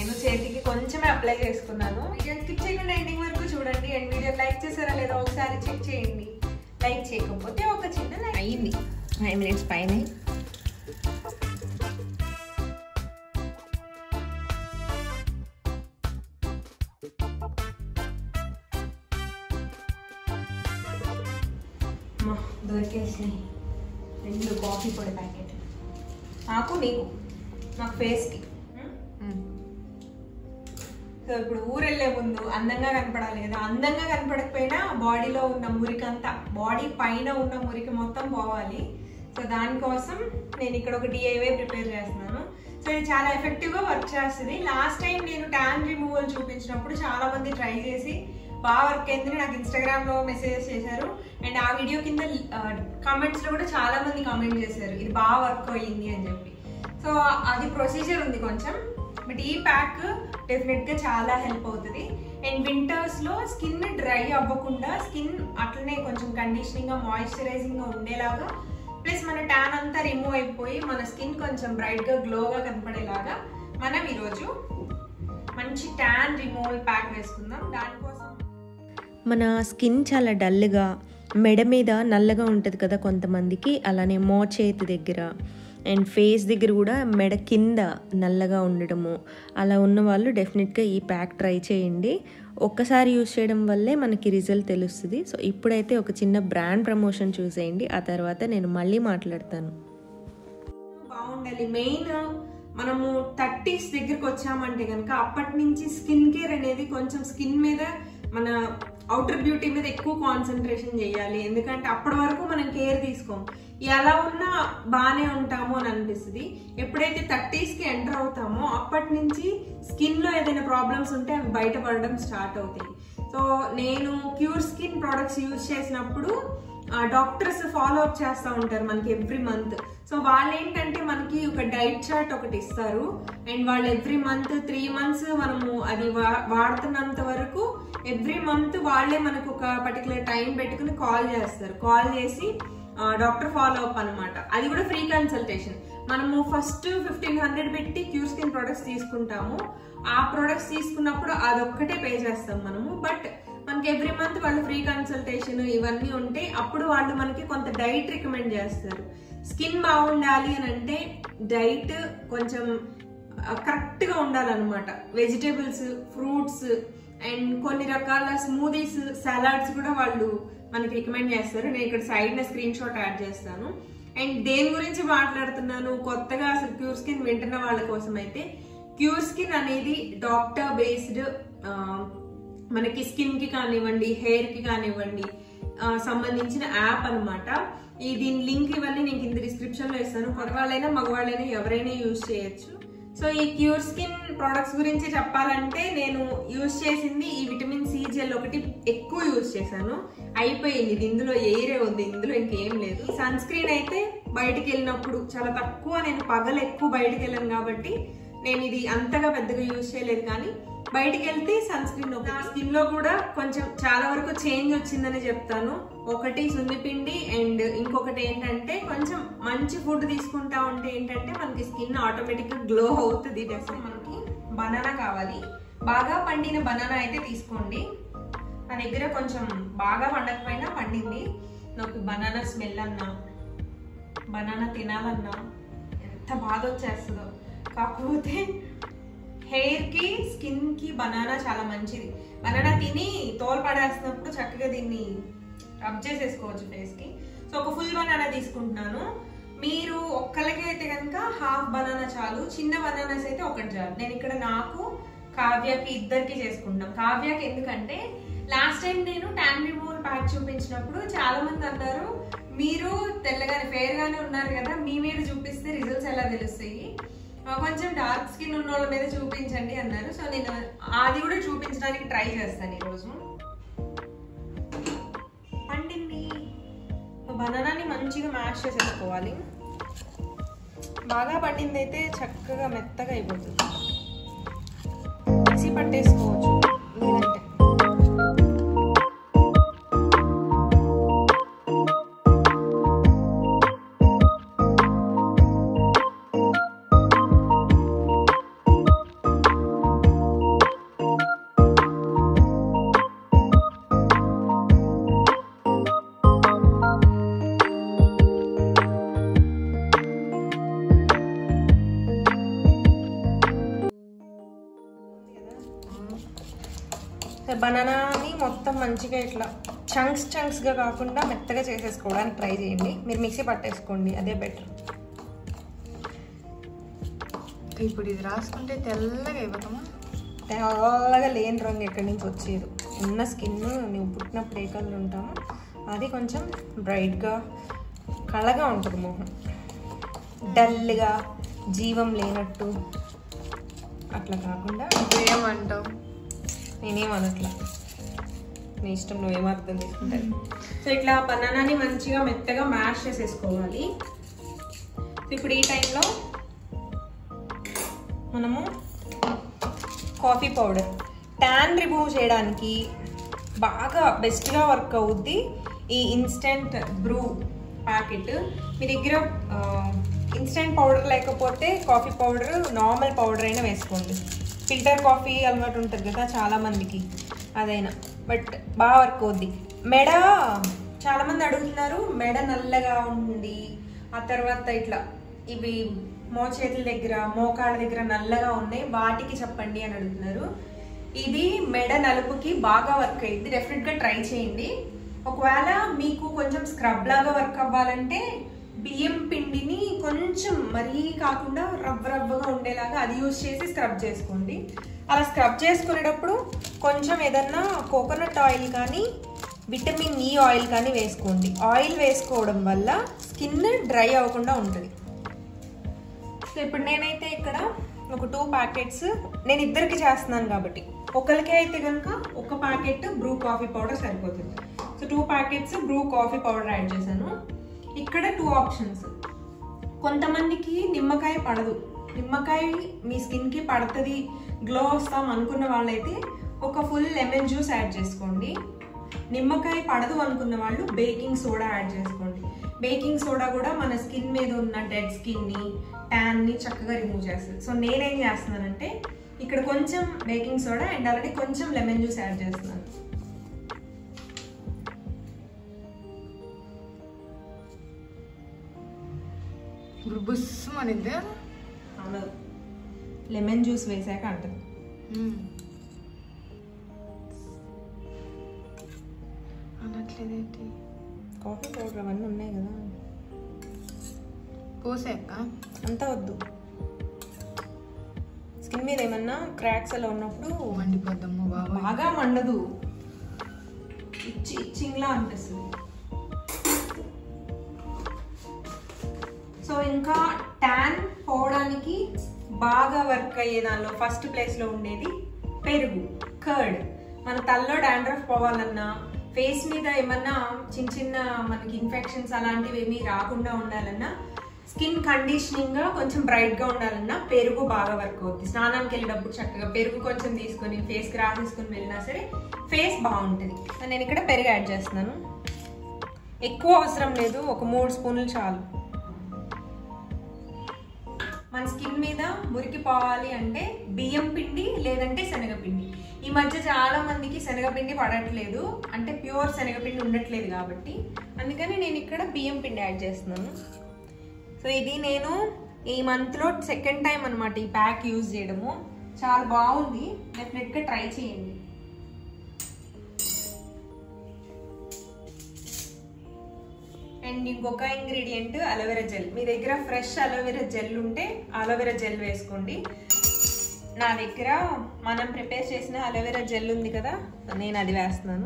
నేను చేతికి కొంచెమే అప్లై చేసుకున్నాను వీడియో స్కిప్ చేయకుండా ఎండింగ్ వరకు చూడండి అండ్ వీడియో లైక్ చేశారా లేదా ఒకసారి చెక్ చేయండి లైక్ చేయకపోతే ఒక చిన్న లైక్ అయ్యింది ఫైవ్ మినిట్స్ పైన అమ్మా, దొరికేసినాయి రెండు కాఫీ పొడి ప్యాకెట్ నాకు నీకు నాకు ఫేస్కి సో ఇప్పుడు ఊరు వెళ్ళే ముందు అందంగా కనపడాలి కదా అందంగా కనపడకపోయినా బాడీలో ఉన్న మురికంతా బాడీ పైన ఉన్న మురికి మొత్తం పోవాలి సో దానికోసం నేను ఇక్కడ ఒక డిఐవై ప్రిపేర్ చేస్తున్నాను సో ఇది చాలా ఎఫెక్టివ్గా వర్క్ చేస్తుంది లాస్ట్ టైం నేను ట్యాన్ రిమూవల్ చూపించినప్పుడు చాలా మంది ట్రై చేసి బాగా వర్క్ అయిందని నాకు ఇన్స్టాగ్రామ్ లో మెసేజెస్ చేశారు అండ్ ఆ వీడియో కింద కామెంట్స్ లో కూడా చాలా మంది కామెంట్ చేశారు ఇది బాగా వర్క్ అయ్యింది అని చెప్పి సో అది ప్రొసీజర్ ఉంది కొంచెం బట్ ఈ ప్యాక్ డెఫినెట్ గా చాలా హెల్ప్ అవుతుంది అండ్ వింటర్స్ లో స్కిన్ డ్రై అవ్వకుండా స్కిన్ అట్లనే కొంచెం కండిషనింగ్ గా మాయిశ్చరైజింగ్ గా ఉండేలాగా ప్లస్ మన ట్యాన్ అంతా రిమూవ్ అయిపోయి మన స్కిన్ కొంచెం బ్రైట్ గా గ్లోగా కనపడేలాగా మనం ఈరోజు మంచి ట్యాన్ రిమూవల్ ప్యాక్ వేసుకుందాం దానికోసం మన స్కిన్ చాలా డల్గా మెడ మీద నల్లగా ఉంటుంది కదా కొంతమందికి అలానే మో చేతి దగ్గర అండ్ ఫేస్ దగ్గర కూడా మెడ కింద నల్లగా ఉండడము అలా ఉన్న వాళ్ళు డెఫినెట్గా ఈ ప్యాక్ ట్రై చేయండి ఒక్కసారి యూస్ చేయడం వల్లే మనకి రిజల్ట్ తెలుస్తుంది సో ఇప్పుడైతే ఒక చిన్న బ్రాండ్ ప్రమోషన్ చూసేయండి ఆ తర్వాత నేను మళ్ళీ మాట్లాడతాను బాగుండాలి మెయిన్ మనము థర్టీస్ దగ్గరకు వచ్చామంటే కనుక అప్పటి నుంచి స్కిన్ కేర్ అనేది కొంచెం స్కిన్ మీద మన అవుటర్ బ్యూటీ మీద ఎక్కువ కాన్సన్ట్రేషన్ చేయాలి ఎందుకంటే అప్పటి వరకు మనం కేర్ తీసుకోం ఎలా ఉన్నా బాగానే ఉంటాము అని అనిపిస్తుంది ఎప్పుడైతే థర్టీస్ కి ఎంటర్ అవుతామో అప్పటి నుంచి స్కిన్ లో ఏదైనా ప్రాబ్లమ్స్ ఉంటే అవి బయటపడడం స్టార్ట్ అవుతాయి సో నేను క్యూర్ స్కిన్ ప్రొడక్ట్స్ యూజ్ చేసినప్పుడు డాక్టర్స్ ఫాలో అప్ చేస్తూ ఉంటారు మనకి ఎవ్రీ మంత్ సో వాళ్ళు ఏంటంటే మనకి ఒక డైట్ చార్ట్ ఒకటి ఇస్తారు అండ్ వాళ్ళు ఎవ్రీ మంత్ త్రీ మంత్స్ మనము అది వా- వాడుతున్నంత వరకు ఎవ్రీ మంత్ వాళ్ళే మనకు ఒక పర్టికులర్ టైం పెట్టుకుని కాల్ చేస్తారు కాల్ చేసి డాక్టర్ ఫాలో అప్ అనమాట అది కూడా ఫ్రీ కన్సల్టేషన్ మనము ఫస్ట్ ఫిఫ్టీన్ హండ్రెడ్ పెట్టి క్యూర్ స్కిన్ ప్రొడక్ట్స్ తీసుకుంటాము ఆ ప్రొడక్ట్స్ తీసుకున్నప్పుడు అదొక్కటే పే చేస్తాం మనము బట్ మనకి ఎవ్రీ మంత్ వాళ్ళు ఫ్రీ కన్సల్టేషన్ ఇవన్నీ ఉంటే అప్పుడు వాళ్ళు మనకి కొంత డైట్ రికమెండ్ చేస్తారు స్కిన్ బాగుండాలి అని అంటే డైట్ కొంచెం కరెక్ట్ గా ఉండాలన్నమాట వెజిటేబుల్స్ ఫ్రూట్స్ అండ్ కొన్ని రకాల స్మూదీస్ సలాడ్స్ కూడా వాళ్ళు మనకి రికమెండ్ చేస్తారు నేను ఇక్కడ సైడ్ నా స్క్రీన్ షాట్ యాడ్ చేస్తాను అండ్ దేని గురించి మాట్లాడుతున్నాను కొత్తగా అసలు క్యూర్ స్కిన్ వింటున్న వాళ్ళ కోసం అయితే క్యూర్ స్కిన్ అనేది డాక్టర్ బేస్డ్ మనకి స్కిన్ కి కానివ్వండి హెయిర్ కి కానివ్వండి ఆ, సంబంధించిన యాప్ అన్నమాట ఈ దీని లింక్ ఇవన్నీ నేను కింద డిస్క్రిప్షన్ లో ఇస్తాను మగవాళ్ళైనా మగవాళ్ళైనా ఎవరైనా యూజ్ చేయొచ్చు సో ఈ క్యూర్ స్కిన్ ప్రొడక్ట్స్ గురించి చెప్పాలంటే నేను యూజ్ చేసింది ఈ విటమిన్ సి జెల్ ఒకటి ఎక్కువ యూజ్ చేశాను అయిపోయింది ఇది ఇందులో ఎయిరే ఉంది ఇందులో ఇంకేం లేదు సన్ స్క్రీన్ అయితే బయటికి వెళ్ళినప్పుడు చాలా తక్కువ నేను పగలు ఎక్కువ బయటికి వెళ్ళాను కాబట్టి నేను ఇది అంతగా పెద్దగా యూజ్ చేయలేదు కానీ బయటికి వెళ్తే సన్ స్క్రీన్ ఒక స్కిన్ లో కూడా కొంచెం చాలా వరకు చేంజ్ వచ్చిందని చెప్తాను ఒకటి సున్నిపిండి అండ్ ఇంకొకటి ఏంటంటే కొంచెం మంచి ఫుడ్ తీసుకుంటా ఉంటే ఏంటంటే మనకి స్కిన్ ఆటోమేటిక్ గా గ్లో అవుతుంది డెఫినెట్ మనకి బనానా కావాలి బాగా పండిన బనానా అయితే తీసుకోండి నా దగ్గర కొంచెం బాగా పండకపోయినా పండింది నాకు బనానా స్మెల్ అన్నా బనానా తినాలన్నా ఎంత బాధ వచ్చేస్తుందో కాకపోతే హెయిర్ కి స్కిన్ కి బనానా చాలా మంచిది బనానా తిని తోలు పడేస్తున్నప్పుడు చక్కగా దీన్ని రబ్ చేసేసుకోవచ్చు ఫేస్ కి సో ఒక ఫుల్ బనానా తీసుకుంటున్నాను మీరు ఒక్కరికి అయితే కనుక హాఫ్ బనానా చాలు చిన్న బనానాస్ అయితే ఒకటి చాలు నేను ఇక్కడ నాకు కావ్యకి ఇద్దరికి చేసుకుంటాం కావ్యకి ఎందుకంటే లాస్ట్ టైం నేను ట్యాన్ రిమూవల్ ప్యాక్ చూపించినప్పుడు చాలా మంది అన్నారు మీరు తెల్లగానే ఫేర్ గానే ఉన్నారు కదా మీ మీద చూపిస్తే రిజల్ట్స్ ఎలా తెలుస్తాయి ఆ, కొంచెం డార్క్ స్కిన్ ఉన్న వాళ్ళ మీద చూపించండి అన్నారు సో నేను అది కూడా చూపించడానికి ట్రై చేస్తాను ఈరోజు పండింది బనానాని మంచిగా మ్యాష్ చేసేసుకోవాలి బాగా పండింది అయితే చక్కగా మెత్తగా అయిపోతుంది మిక్సీ పట్టేసుకోవచ్చు లేదంటే బనానాని మొత్తం మంచిగా ఇట్లా చంక్స్ చంక్స్గా కాకుండా మెత్తగా చేసేసుకోవడానికి ట్రై చేయండి మీరు మిక్సీ పట్టేసుకోండి అదే బెటర్ ఇప్పుడు ఇది రాసుకుంటే తెల్లగా అయిపోతామా తెల్లగా లేని రంగు ఎక్కడి నుంచి వచ్చేది ఉన్న స్కిన్ నువ్వు పుట్టినప్పుడు ఏ కలర్ ఉంటామో అది కొంచెం బ్రైట్గా కళగా ఉంటుంది మొహం డల్గా జీవం లేనట్టు అట్లా కాకుండా ఏమంటావు నేనేమనట్లా నీ ఇష్టం నువ్వేం అర్థం చేసుకుంటావు సో ఇట్లా బనానాని మంచిగా మెత్తగా మ్యాష్ చేసేసుకోవాలి సో ఇప్పుడు ఈ టైంలో మనము కాఫీ పౌడర్ ట్యాన్ రిమూవ్ చేయడానికి బాగా బెస్ట్గా వర్క్ అవుద్ది ఈ ఇన్స్టెంట్ బ్రూ ప్యాకెట్ మీ దగ్గర ఇన్స్టెంట్ పౌడర్ లేకపోతే కాఫీ పౌడర్ నార్మల్ పౌడర్ అయినా వేసుకోండి ఫిల్టర్ కాఫీ అలవాటు ఉంటుంది కదా చాలామందికి అదైనా బట్ బాగా వర్క్ అవుద్ది మెడ చాలామంది అడుగుతున్నారు మెడ నల్లగా ఉంది ఆ తర్వాత ఇట్లా ఇవి మోచేతుల దగ్గర మోకాళ్ళ దగ్గర నల్లగా ఉన్నాయి వాటికి చెప్పండి అని అడుగుతున్నారు ఇది మెడ నలుపుకి బాగా వర్క్ అయ్యింది డెఫినెట్గా ట్రై చేయండి ఒకవేళ మీకు కొంచెం స్క్రబ్ లాగా వర్క్ అవ్వాలంటే బియ్యం పిండిని కొంచెం మరీ కాకుండా రవ్వ రవ్వగా ఉండేలాగా అది యూజ్ చేసి స్క్రబ్ చేసుకోండి అలా స్క్రబ్ చేసుకునేటప్పుడు కొంచెం ఏదన్నా కోకోనట్ ఆయిల్ కానీ విటమిన్ ఈ ఆయిల్ కానీ వేసుకోండి ఆయిల్ వేసుకోవడం వల్ల స్కిన్ డ్రై అవ్వకుండా ఉంటుంది సో ఇప్పుడు నేనైతే ఇక్కడ ఒక టూ ప్యాకెట్స్ నేను ఇద్దరికి చేస్తున్నాను కాబట్టి ఒకరికే అయితే కనుక ఒక ప్యాకెట్ బ్రూ కాఫీ పౌడర్ సరిపోతుంది so two packets Bru coffee powder add చేశాను ఇక్కడ టూ ఆప్షన్స్ కొంతమందికి నిమ్మకాయ పడదు నిమ్మకాయ మీ స్కిన్కి పడుతుంది గ్లో వస్తాం అనుకున్న వాళ్ళైతే ఒక ఫుల్ లెమన్ జ్యూస్ యాడ్ చేసుకోండి నిమ్మకాయ పడదు అనుకున్న వాళ్ళు బేకింగ్ సోడా యాడ్ చేసుకోండి బేకింగ్ సోడా కూడా మన స్కిన్ మీద ఉన్న డెడ్ స్కిన్ని ట్యాన్ని చక్కగా రిమూవ్ చేస్తుంది సో నేనేం చేస్తున్నానంటే ఇక్కడ కొంచెం బేకింగ్ సోడా అండ్ అలాగే కొంచెం లెమన్ జ్యూస్ యాడ్ చేస్తున్నాను ఇప్పుడు బుస్ అనిద్దే అనదు లెమన్ జ్యూస్ వేసాక అంటది అనట్లేదేంటి కాఫీ పౌడర్ అవన్నీ ఉన్నాయి కదా పోసాక అంతా వద్దు స్కిన్ మీద ఏమన్నా క్రాక్స్ అలా ఉన్నప్పుడు మండిపోద్దమ్మా బాబా బాగా మండదు ఇచ్చి ఇచ్చింగ్లా అనిపిస్తుంది సో ఇంకా ట్యాన్ పోవడానికి బాగా వర్క్ అయ్యే దానిలో ఫస్ట్ ప్లేస్లో ఉండేది పెరుగు కర్డ్ మన తల్లో డాండ్రఫ్ పోవాలన్నా ఫేస్ మీద ఏమన్నా చిన్న చిన్న మనకి ఇన్ఫెక్షన్స్ అలాంటివి ఏమీ రాకుండా ఉండాలన్నా స్కిన్ కండిషనింగ్గా కొంచెం బ్రైట్గా ఉండాలన్నా పెరుగు బాగా వర్క్ అవుతుంది స్నానానికి వెళ్ళేటప్పుడు చక్కగా పెరుగు కొంచెం తీసుకొని ఫేస్కి రాసేసుకొని వెళ్ళినా సరే ఫేస్ బాగుంటుంది సో నేను ఇక్కడ పెరుగు యాడ్ చేస్తున్నాను ఎక్కువ అవసరం లేదు ఒక మూడు స్పూన్లు చాలు మన స్కిన్ మీద మురికి పోవాలి అంటే బియ్యం పిండి లేదంటే శనగపిండి ఈ మధ్య చాలా మందికి శనగపిండి పడట్లేదు అంటే ప్యూర్ శనగపిండి ఉండట్లేదు కాబట్టి అందుకని నేను ఇక్కడ బియ్యం పిండి యాడ్ చేస్తున్నాను సో ఇది నేను ఈ మంత్లో సెకండ్ టైం అనమాట ఈ ప్యాక్ యూజ్ చేయడము చాలా బాగుంది డెఫినెట్గా ట్రై చేయండి అండ్ ఇంకొక ఇంగ్రీడియంట్ అలోవెరా జెల్ మీ దగ్గర ఫ్రెష్ అలోవెరా జెల్ ఉంటే అలోవెరా జెల్ వేసుకోండి నా దగ్గర మనం ప్రిపేర్ చేసిన అలోవెరా జెల్ ఉంది కదా నేను అది వేస్తున్నాను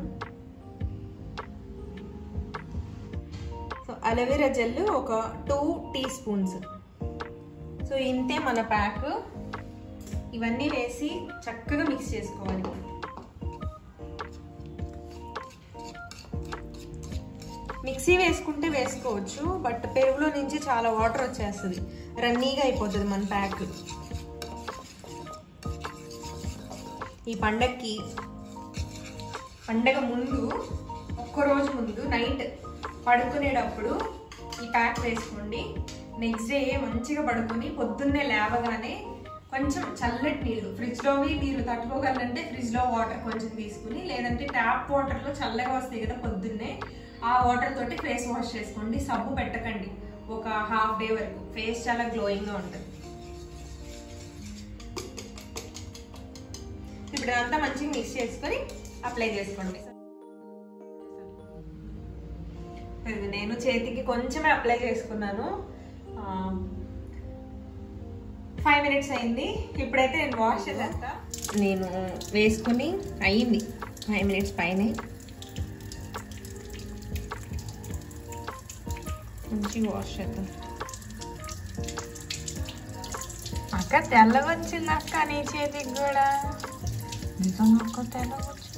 సో అలోవెరా జెల్ ఒక టూ టీ స్పూన్స్ సో ఇంతే మన ప్యాక్ ఇవన్నీ వేసి చక్కగా మిక్స్ చేసుకోవాలి మిక్సీ వేసుకుంటే వేసుకోవచ్చు బట్ పెరుగులో నుంచి చాలా వాటర్ వచ్చేస్తుంది రన్నీగా అయిపోతుంది మన ప్యాక్ ఈ పండక్కి పండగ ముందు ఒక్కరోజు ముందు నైట్ పడుకునేటప్పుడు ఈ ప్యాక్ వేసుకోండి నెక్స్ట్ డే మంచిగా పడుకొని పొద్దున్నే లేవగానే కొంచెం చల్లటి నీళ్ళు ఫ్రిడ్జ్లోవి మీరు తట్టుకోగలంటే ఫ్రిడ్జ్లో వాటర్ కొంచెం తీసుకుని లేదంటే ట్యాప్ వాటర్లో చల్లగా వస్తాయి కదా పొద్దున్నే ఆ వాటర్ తోటి ఫేస్ వాష్ చేసుకోండి సబ్బు పెట్టకండి ఒక హాఫ్ డే వరకు ఫేస్ చాలా గ్లోయింగ్గా ఉంటుంది ఇప్పుడు అంతా మంచిగా మిక్స్ చేసుకొని అప్లై చేసుకోండి ఇది నేను చేతికి కొంచెమే అప్లై చేసుకున్నాను ఫైవ్ మినిట్స్ అయింది ఇప్పుడైతే నేను వాష్ చేసేస్తా నేను వేసుకుని అయ్యింది ఫైవ్ మినిట్స్ పైనే మంచిగా వాష్ చేద్దాం అక్క తెల్లగా వచ్చింది అక్క నీ చేతికి కూడా నిజం అక్క తెల్లగా వచ్చింది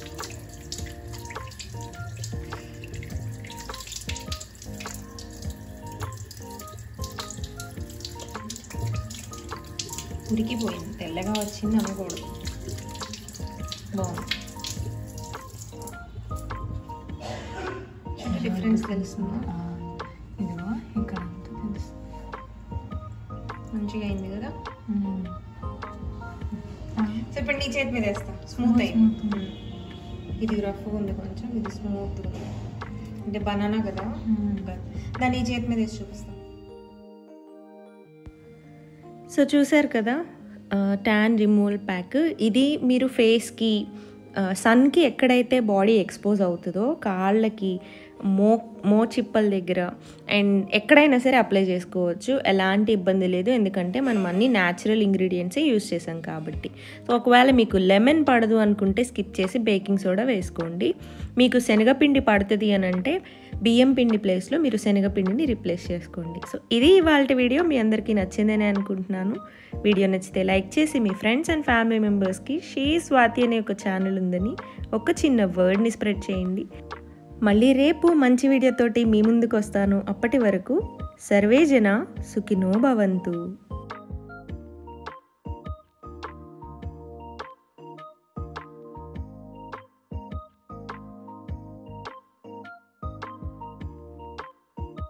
ఉడికిపోయింది తెల్లగా వచ్చింది అనకూడదు బాగుంది డిఫరెన్స్ తెలుస్తుందా ఆ, ఇదిగో ఇక్కడ అంతా తెలుసు మంచిగా అయింది కదా ఉమ్. సో ఇప్పుడు నీ చేతి మీద వేస్తా స్మూత్ అయింది Smooth. మ్మ్. ఇది రఫ్గా ఉంది కొంచెం ఇది స్మూత్ ఉంది అంటే బనానా కదా మ్మ్. దాన్ని ఈ చేతి మీద వేసి చూపిస్తా సో చూసారు కదా ట్యాన్ రిమూవల్ ప్యాక్ ఇది మీరు ఫేస్కి సన్కి ఎక్కడైతే బాడీ ఎక్స్పోజ్ అవుతుందో కాళ్ళకి మో మో చిప్పల దగ్గర అండ్ ఎక్కడైనా సరే అప్లై చేసుకోవచ్చు ఎలాంటి ఇబ్బంది లేదు ఎందుకంటే మనం అన్ని న్యాచురల్ ఇంగ్రీడియంట్సే యూస్ చేసాం కాబట్టి సో ఒకవేళ మీకు లెమన్ పడదు అనుకుంటే స్కిప్ చేసి బేకింగ్ సోడా వేసుకోండి మీకు శనగపిండి పడుతుంది అని అంటే బియ్యం పిండి ప్లేస్లో మీరు శనగపిండిని రిప్లేస్ చేసుకోండి సో ఇది ఇవాళ వీడియో మీ అందరికీ నచ్చిందని అనుకుంటున్నాను వీడియో నచ్చితే లైక్ చేసి మీ ఫ్రెండ్స్ అండ్ ఫ్యామిలీ మెంబర్స్కి షీ స్వాతి అనే ఒక ఛానల్ ఉందని ఒక చిన్న వర్డ్ని స్ప్రెడ్ చేయండి మళ్ళీ రేపు మంచి వీడియోతోటి మీ ముందుకు వస్తాను అప్పటి వరకు సర్వేజన సుఖినో భవంతు